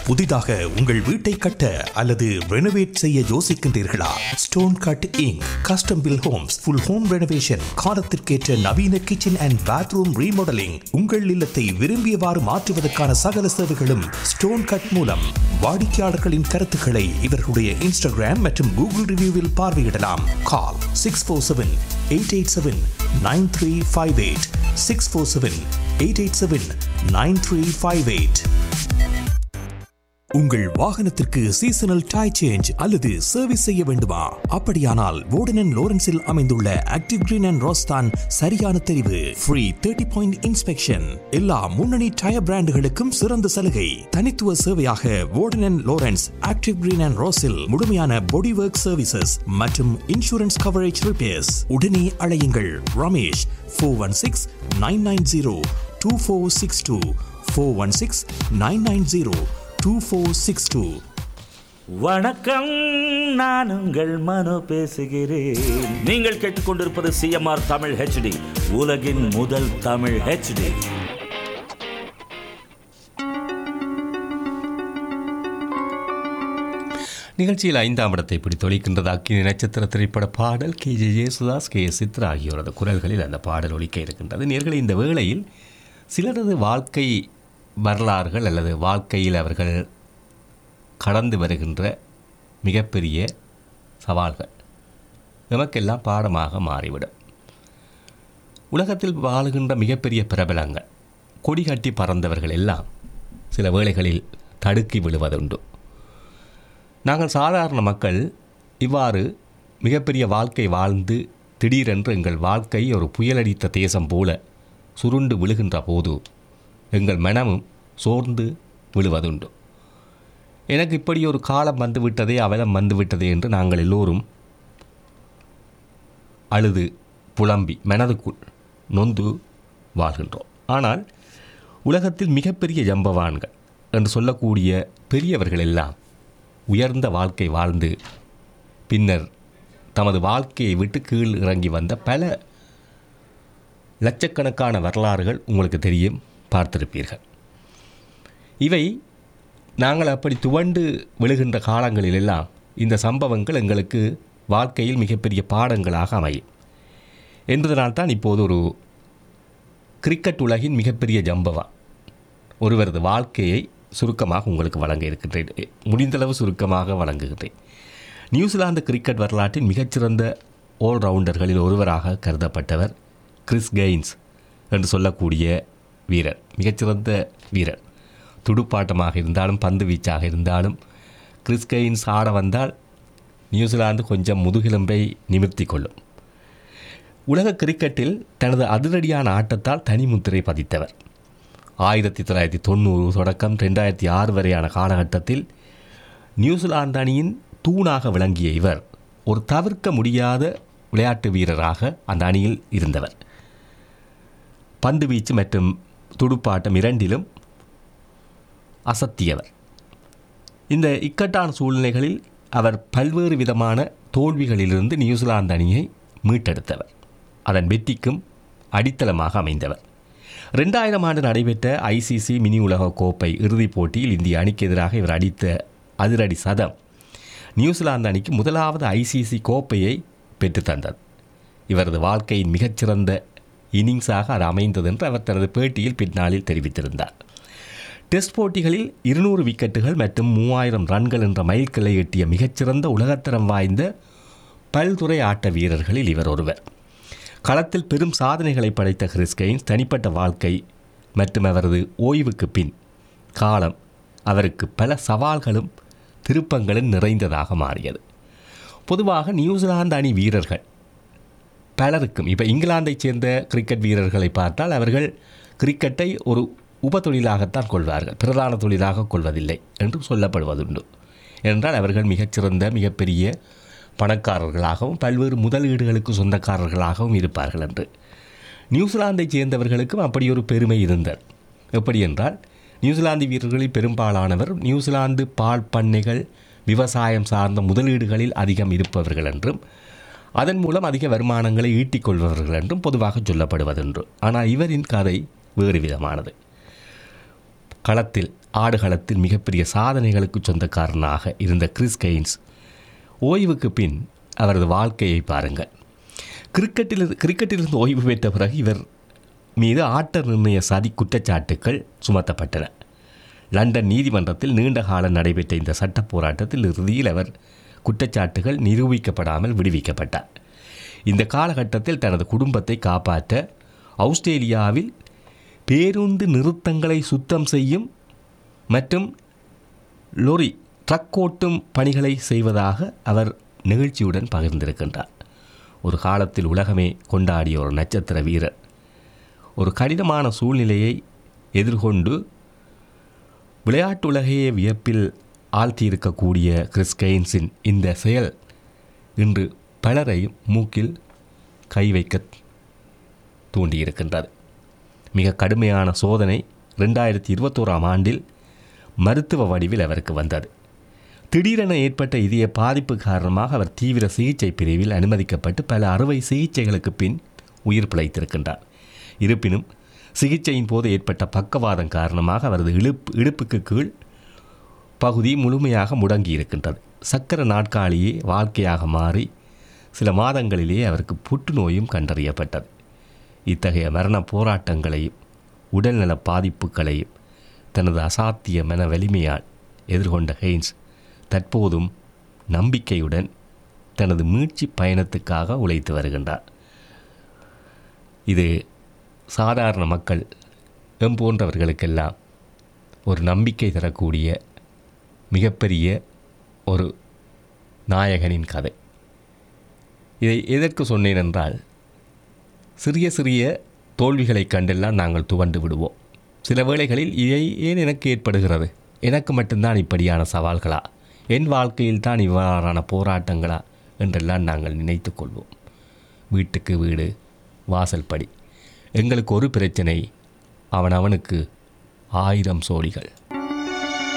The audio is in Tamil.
புதிதாக உங்கள் வீட்டை கட்ட அல்லது ரெனோவேட் செய்ய யோசிக்கின்றீர்களா stone cut Inc custom built homes full home renovation காலத்திற்கேற்ற நவீன கிச்சன் அண்ட் பாத்ரூம் ரீமாடலிங் உங்கள் இல்லத்தை விரும்பியவாறு மாற்றுவதற்கான சகல சேவைகளும் ஸ்டோன் கட் மூலம் வாடிக்கையாளர்களின் கருத்துக்களை இவர்களுடைய இன்ஸ்டாகிராம் மற்றும் கூகுள் ரிவ்யூவில் பார்வையிடலாம் call six four seven eight eight seven nine three five eight six four seven eight eight seven nine three five eight உங்கள் வாகனத்திற்கு சீசனல் டை சேஞ்ச் அல்லது சர்வீஸ் செய்ய வேண்டுமா அப்படியானால் வோர்டன் லோரன்ஸில் அமைந்துள்ள ஆக்டிவ் கிரீன் அண்ட் ரோஸ்தான் சரியான தெரிவு ஃப்ரீ தேர்ட்டி பாயிண்ட் இன்ஸ்பெக்ஷன் எல்லா முன்னணி டயர் பிராண்டுகளுக்கும் சிறந்த சலுகை தனித்துவ சேவையாக Warden Lawrence active green and ரோஸில் முழுமையான பாடி ஒர்க் சர்வீசஸ் மற்றும் இன்சூரன்ஸ் கவரேஜ் ரிப்பேர்ஸ் உடனே அழையுங்கள் Ramesh four one six nine nine zero two four six two four one six nine nine zero two four six two வணக்கம் நான் உங்கள் மனோ பேசுகிறேன் நீங்கள் கேட்டுக்கொண்டிருப்பது சிஎம்ஆர் தமிழ் ஹெச்டி உலகின் முதல் தமிழ் ஹெச்டி நிகழ்ச்சியில் ஐந்தாம் இடத்தை பிடித்தொழிக்கின்றது அக்கினி நட்சத்திர திரைப்பட பாடல் K J Jesudas K S Chithra ஆகியோரது குரல்களில் அந்த பாடல் ஒலிக்க இருக்கின்றது நேர்களை இந்த வேளையில் சிலரது வாழ்க்கை வரலாறுகள் அல்லது வாழ்க்கையில் அவர்கள் கடந்து வருகின்ற மிகப்பெரிய சவால்கள் நமக்கெல்லாம் பாடமாக மாறிவிடும் உலகத்தில் வாழுகின்ற மிகப்பெரிய பிரபலங்கள் கொடி கட்டி பறந்தவர்கள் எல்லாம் சில வேளைகளில் தடுக்கி விழுவதுண்டு நாங்கள் சாதாரண மக்கள் இவ்வாறு மிகப்பெரிய வாழ்க்கை வாழ்ந்து திடீரென்று எங்கள் வாழ்க்கை ஒரு புயலடித்த தேசம் போல சுருண்டு விழுகின்ற போது எங்கள் மனமும் சோர்ந்து விழுவதுண்டு எனக்கு இப்படி ஒரு காலம் வந்துவிட்டதே அவலம் வந்துவிட்டதே என்று நாங்கள் எல்லோரும் அழுது புலம்பி மனதுக்குள் நொந்து வாழ்கின்றோம் ஆனால் உலகத்தில் மிகப்பெரிய ஜம்பவான்கள் என்று சொல்லக்கூடிய பெரியவர்கள் எல்லாம் உயர்ந்த வாழ்க்கை வாழ்ந்து பின்னர் தமது வாழ்க்கையை விட்டு கீழ் இறங்கி வந்த பல லட்சக்கணக்கான வரலாறுகள் உங்களுக்கு தெரியும் பார்த்திருப்பீர்கள் இவை நாங்கள் அப்படி துவண்டு விழுகின்ற காலங்களிலெல்லாம் இந்த சம்பவங்கள் எங்களுக்கு வாழ்க்கையில் மிகப்பெரிய பாடங்களாக அமையும் என்பதனால்தான் இப்போது ஒரு கிரிக்கெட் உலகின் மிகப்பெரிய ஜம்பவா ஒருவரது வாழ்க்கையை சுருக்கமாக உங்களுக்கு வழங்க இருக்கின்றேன் முடிந்தளவு சுருக்கமாக வழங்குகின்றேன் நியூசிலாந்து கிரிக்கெட் வரலாற்றின் மிகச்சிறந்த ஆல்ரவுண்டர்களில் ஒருவராக கருதப்பட்டவர் கிறிஸ் கெய்ன்ஸ் என்று சொல்லக்கூடிய வீரர் மிகச்சிறந்த வீரர் துடுப்பாட்டமாக இருந்தாலும் பந்து வீச்சாக இருந்தாலும் கிறிஸ் கெய்ன்ஸ் ஆட வந்தால் நியூசிலாந்து கொஞ்சம் முதுகெலும்பை நிமிர்த்தி கொள்ளும் உலக கிரிக்கெட்டில் தனது அதிரடியான ஆட்டத்தால் தனிமுத்திரை பதித்தவர் ஆயிரத்தி தொள்ளாயிரத்தி தொண்ணூறு தொடக்கம் ரெண்டாயிரத்தி ஆறு வரையான காலகட்டத்தில் நியூசிலாந்து அணியின் தூணாக விளங்கிய இவர் ஒரு தவிர்க்க முடியாத விளையாட்டு வீரராக அந்த அணியில் இருந்தவர் பந்து வீச்சு மற்றும் துடுப்பாட்டம் இரண்டிலும் அசத்தியவர் இந்த இக்கட்டான சூழ்நிலைகளில் அவர் பல்வேறு விதமான தோல்விகளிலிருந்து நியூசிலாந்து அணியை மீட்டெடுத்தவர் அதன் வெற்றிக்கும் அடித்தளமாக அமைந்தவர் ரெண்டாயிரம் ஆண்டு நடைபெற்ற ஐசிசி மினி உலக கோப்பை இறுதிப் போட்டியில் இந்திய அணிக்கு எதிராக இவர் அடித்த அதிரடி சதம் நியூசிலாந்து அணிக்கு முதலாவது ஐசிசி கோப்பையை பெற்றுத்தந்தது இவரது வாழ்க்கையின் மிகச்சிறந்த இன்னிங்ஸாக அது அமைந்தது என்று அவர் தனது பேட்டியில் பின்னாளில் தெரிவித்திருந்தார் டெஸ்ட் போட்டிகளில் இருநூறு விக்கெட்டுகள் மற்றும் மூவாயிரம் ரன்கள் என்ற மைல்கல்லை எட்டிய மிகச்சிறந்த உலகத்தரம் வாய்ந்த பல்துறை ஆட்ட வீரர்களில் இவர் ஒருவர் களத்தில் பெரும் சாதனைகளை படைத்த கிறிஸ்கெயின்ஸ் தனிப்பட்ட வாழ்க்கை மற்றும் அவரது ஓய்வுக்கு பின் காலம் அவருக்கு பல சவால்களும் திருப்பங்களும் நிறைந்ததாக மாறியது பொதுவாக நியூசிலாந்து அணி வீரர்கள் பலருக்கும் இப்போ இங்கிலாந்தைச் சேர்ந்த கிரிக்கெட் வீரர்களை பார்த்தால் அவர்கள் கிரிக்கெட்டை ஒரு உப தொழிலாகத்தான் கொள்வார்கள் பிரதான தொழிலாக கொள்வதில்லை என்று சொல்லப்படுவதுண்டு என்றால் அவர்கள் மிகச்சிறந்த மிகப்பெரிய பணக்காரர்களாகவும் பல்வேறு முதலீடுகளுக்கு சொந்தக்காரர்களாகவும் இருப்பார்கள் என்று நியூசிலாந்தைச் சேர்ந்தவர்களுக்கும் அப்படி ஒரு பெருமை இருந்தது எப்படி என்றால் நியூசிலாந்து வீரர்களில் பெரும்பாலானவர் நியூசிலாந்து பால் பண்ணைகள் விவசாயம் சார்ந்த முதலீடுகளில் அதிகம் இருப்பவர்கள் என்றும் அதன் மூலம் அதிக வருமானங்களை ஈட்டிக் கொள்பவர்கள் என்றும் பொதுவாக சொல்லப்படுவதென்று ஆனால் இவரின் கதை வேறு விதமானது களத்தில் ஆடுகளத்தில் மிகப்பெரிய சாதனைகளுக்கு சொந்தக்காரனாக இருந்த கிறிஸ் கெய்ன்ஸ் ஓய்வுக்கு பின் அவரது வாழ்க்கையை பாருங்கள் கிரிக்கெட்டில் கிரிக்கெட்டிலிருந்து ஓய்வு பெற்ற பிறகு இவர் மீது ஆட்ட நிர்ணய சதி குற்றச்சாட்டுக்கள் சுமத்தப்பட்டன லண்டன் நீதிமன்றத்தில் நீண்ட காலம் நடைபெற்ற இந்த சட்ட போராட்டத்தில் இறுதியில் அவர் குற்றச்சாட்டுகள் நிரூபிக்கப்படாமல் விடுவிக்கப்பட்டார் இந்த காலகட்டத்தில் தனது குடும்பத்தை காப்பாற்ற ஆஸ்திரேலியாவில் பேருந்து நிறுத்தங்களை சுத்தம் செய்யும் மற்றும் லொரி ட்ரக் ஓட்டும் பணிகளை செய்வதாக அவர் நிகழ்ச்சியுடன் பகிர்ந்திருக்கின்றார் ஒரு காலத்தில் உலகமே கொண்டாடிய ஒரு நட்சத்திர வீரர் ஒரு கடினமான சூழ்நிலையை எதிர்கொண்டு விளையாட்டு உலகையே வியப்பில் ஆழ்த்தியிருக்கக்கூடிய கிறிஸ் கெய்ன்ஸின் இந்த செயல் இன்று பலரை மூக்கில் கை வைக்க தூண்டியிருக்கின்றது மிக கடுமையான சோதனை ரெண்டாயிரத்தி இருபத்தோராம் ஆண்டில் மருத்துவ வடிவில் அவருக்கு வந்தது திடீரென ஏற்பட்ட இதய பாதிப்பு காரணமாக அவர் தீவிர சிகிச்சை பிரிவில் அனுமதிக்கப்பட்டு பல அறுவை சிகிச்சைகளுக்கு பின் உயிர் பிழைத்திருக்கின்றார் இருப்பினும் சிகிச்சையின் போது ஏற்பட்ட பக்கவாதம் காரணமாக அவரது இழுப்பு இடுப்புக்கு கீழ் பகுதி முழுமையாக முடங்கி இருக்கின்றது சக்கர நாட்காலியே வாழ்க்கையாக மாறி சில மாதங்களிலேயே அவருக்கு புற்றுநோயும் கண்டறியப்பட்டது இத்தகைய மரண போராட்டங்களையும் உடல்நல பாதிப்புகளையும் தனது அசாத்திய மன வலிமையால் எதிர்கொண்ட ஹெய்ன்ஸ் தற்போதும் நம்பிக்கையுடன் தனது மீட்சி பயணத்துக்காக உழைத்து வருகின்றார் இது சாதாரண மக்கள் எம் போன்றவர்களுக்கெல்லாம் ஒரு நம்பிக்கை தரக்கூடிய மிகப்பெரிய ஒரு நாயகனின் கதை இதை எதற்கு சொன்னேன் என்றால் சிறிய சிறிய தோல்விகளைக் கண்டெல்லாம் நாங்கள் துவண்டு விடுவோம் சில வேளைகளில் இதை ஏன் எனக்கு ஏற்படுகிறது எனக்கு மட்டும்தான் இப்படியான சவால்களா என் வாழ்க்கையில் தான் இவ்வாறான போராட்டங்களா என்றெல்லாம் நாங்கள் நினைத்து கொள்வோம் வீட்டுக்கு வீடு வாசல் படி எங்களுக்கு ஒரு பிரச்சனை அவன் அவனுக்கு ஆயிரம் சோழிகள்